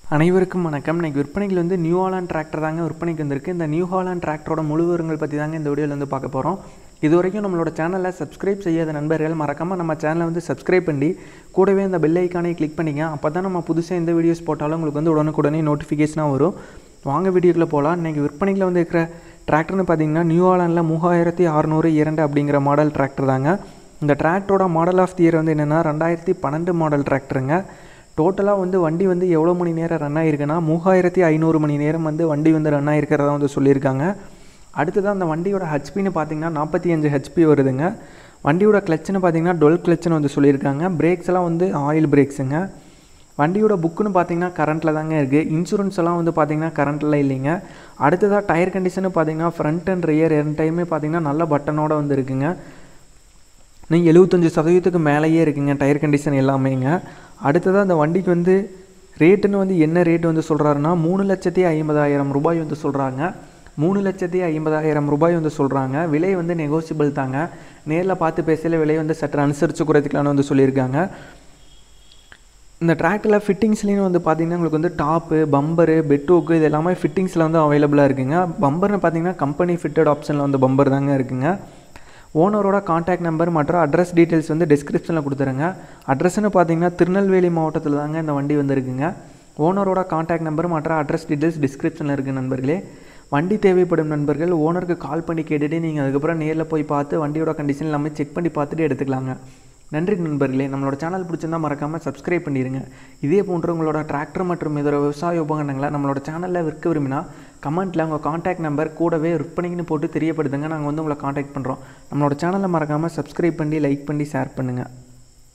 அனைவருக்கும் வணக்கம் இன்னைக்கு விற்பனைகள் வந்து நியூ ஹாலாண்ட் டிராக்டர் தாங்க விற்பனைக்கு வந்திருக்கு இந்த நியூ ஹாலாண்ட் டிராக்டரோட முழு விவரங்கள் பற்றி தாங்க இந்த வீடியோவில் வந்து பார்க்க போகிறோம் இது வரைக்கும் நம்மளோட சேனலை சப்ஸ்கிரைப் செய்யாத நண்பர்கள் மறக்காமல் நம்ம சேனலை வந்து சப்ஸ்கிரைப் பண்ணி கூடவே இந்த பெல் ஐக்கானை கிளிக் பண்ணிங்க அப்போ தான் நம்ம புதுசாக எந்த வீடியோஸ் போட்டாலும் உங்களுக்கு வந்து உடனுக்குடனே நோட்டிஃபிகேஷனாக வரும் வாங்க வீடியோக்குள்ளே போகலாம் இன்றைக்கி விற்பனையில் வந்து இருக்கிற டிராக்டர்னு பார்த்தீங்கன்னா நியூ ஹாலாண்டில் மூவாயிரத்தி அறநூறு இரண்டு அப்படிங்கிற மாடல் டிராக்டர் தாங்க இந்த டிராக்டரோட மாடல் ஆஃப் தி இயர் வந்து என்னென்னா ரெண்டாயிரத்தி பன்னெண்டு மாடல் டிராக்டருங்க டோட்டலாக வந்து வண்டி வந்து எவ்வளோ மணி நேரம் ரன் ஆகிருக்குன்னா மூவாயிரத்தி ஐநூறு மணி நேரம் வந்து வண்டி வந்து ரன் ஆகிருக்கிறதா வந்து சொல்லியிருக்காங்க அடுத்ததான் அந்த வண்டியோட ஹெச்பின்னு பார்த்தீங்கன்னா நாற்பத்தி அஞ்சு ஹெச்பி வருதுங்க வண்டியோட கிளச்சுன்னு பார்த்தீங்கன்னா டுவெல் கிளச்சுன்னு வந்து சொல்லியிருக்காங்க பிரேக்ஸ் எல்லாம் வந்து ஆயில் பிரேக்ஸுங்க வண்டியோட புக்குன்னு பார்த்தீங்கன்னா கரண்ட்டில் தாங்க இருக்குது இன்சூரன்ஸ் எல்லாம் வந்து பார்த்தீங்கன்னா கரண்ட்டில் இல்லைங்க அடுத்ததாக டயர் கண்டிஷனு பார்த்தீங்கன்னா ஃப்ரண்ட் அண்ட் ரியர் ரெண்டு டைமே பார்த்தீங்கன்னா நல்ல பட்டனோட வந்து இருக்குங்க நீங்கள் எழுபத்தஞ்சி சதவீதத்துக்கு மேலேயே இருக்குங்க டயர் கண்டிஷன் எல்லாமேங்க அடுத்ததாக அந்த வண்டிக்கு வந்து ரேட்டுன்னு வந்து என்ன ரேட் வந்து சொல்கிறாருன்னா மூணு லட்சத்தி ஐம்பதாயிரம் ரூபாய் வந்து சொல்கிறாங்க மூணு லட்சத்தி ஐம்பதாயிரம் ரூபாய் வந்து சொல்கிறாங்க விலை வந்து நெகோசியபிள் தாங்க நேரில் பார்த்து பேசல விலை வந்து சற்று அனுசரித்து குறைத்துக்கலான்னு வந்து சொல்லியிருக்காங்க இந்த ட்ராக்கில் ஃபிட்டிங்ஸ்லேயும் வந்து பார்த்தீங்கன்னா உங்களுக்கு வந்து டாப்பு பம்பரு பெட்டோக்கு இது எல்லாமே ஃபிட்டிங்ஸில் வந்து அவைலபிளாக இருக்குங்க பம்பர்னு பார்த்தீங்கன்னா கம்பெனி ஃபிட்டட் ஆப்ஷனில் வந்து பம்பர் தாங்க இருக்குங்க ஓனரோட காண்டாக்ட் நம்பர் மற்றும் அட்ரஸ் டீட்டெயில்ஸ் வந்து டிஸ்கிரிப்ஷனில் கொடுத்துருங்க அட்ரஸ்னு பார்த்தீங்கன்னா திருநெல்வேலி மாவட்டத்தில் தாங்க இந்த வண்டி வந்துருக்குங்க ஓனரோட காண்டாக்ட் நம்பர் மற்றும் அட்ரஸ் டீட்டெயில்ஸ் டிஸ்கிரிப்ஷனில் இருக்குது நண்பர்களே வண்டி தேவைப்படும் நண்பர்கள் ஓனருக்கு கால் பண்ணி கேட்டுட்டு நீங்கள் அதுக்கப்புறம் நேரில் போய் பார்த்து வண்டியோட கண்டிஷன் எல்லாமே செக் பண்ணி பார்த்துட்டு எடுத்துக்கலாங்க நன்றி நண்பர்களே நம்மளோட சேனல் பிடிச்சிருந்தா மறக்காமல் சப்ஸ்கிரைப் பண்ணிடுங்க இதே போன்ற உங்களோட டிராக்டர் மற்றும் இதர விவசாய உபகரணங்களை நம்மளோட சேனலில் விற்க விரும்பினா கமெண்ட்டில் உங்கள் காண்டாக்ட் நம்பர் கூடவே விற்பனைக்குன்னு போட்டு தெரியப்படுத்துங்க நாங்கள் வந்து உங்களை காண்டாக்ட் பண்ணுறோம் நம்மளோட சேனலை மறக்காமல் சப்ஸ்கிரைப் பண்ணி லைக் பண்ணி ஷேர் பண்ணுங்கள்